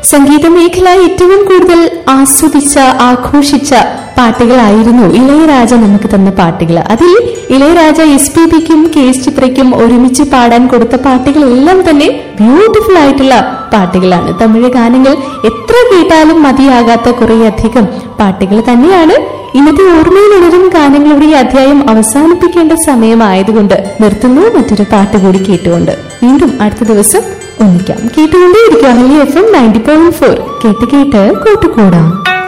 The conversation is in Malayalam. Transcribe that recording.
സംഗീത മേഖല ഏറ്റവും കൂടുതൽ ആസ്വദിച്ച ആഘോഷിച്ച പാട്ടുകളായിരുന്നു ഇളയരാജ നമുക്ക് തന്ന പാട്ടുകൾ അതിൽ ഇളയരാജ എസ് പി ബിക്കും കെ എസ് ചിത്രയ്ക്കും ഒരുമിച്ച് പാടാൻ കൊടുത്ത പാട്ടുകളെല്ലാം തന്നെ ബ്യൂട്ടിഫുൾ ആയിട്ടുള്ള പാട്ടുകളാണ് തമിഴ് ഗാനങ്ങൾ എത്ര കേട്ടാലും മതിയാകാത്ത കുറേയധികം പാട്ടുകൾ തന്നെയാണ് ഇന്നത്തെ ഓർമ്മയിൽ ഉണരും ഗാനങ്ങളുടെ ഈ അധ്യായം അവസാനിപ്പിക്കേണ്ട സമയമായതുകൊണ്ട് നിർത്തുന്നു മറ്റൊരു പാട്ട് കൂടി കേട്ടുകൊണ്ട് വീണ്ടും അടുത്ത ദിവസം ഒന്നിക്കാം കേട്ടുകൊണ്ടേയിരിക്കും Ahalya FM ninety point four ഫോർ കേട്ട് കേട്ട് കൂട്ടുകൂടാം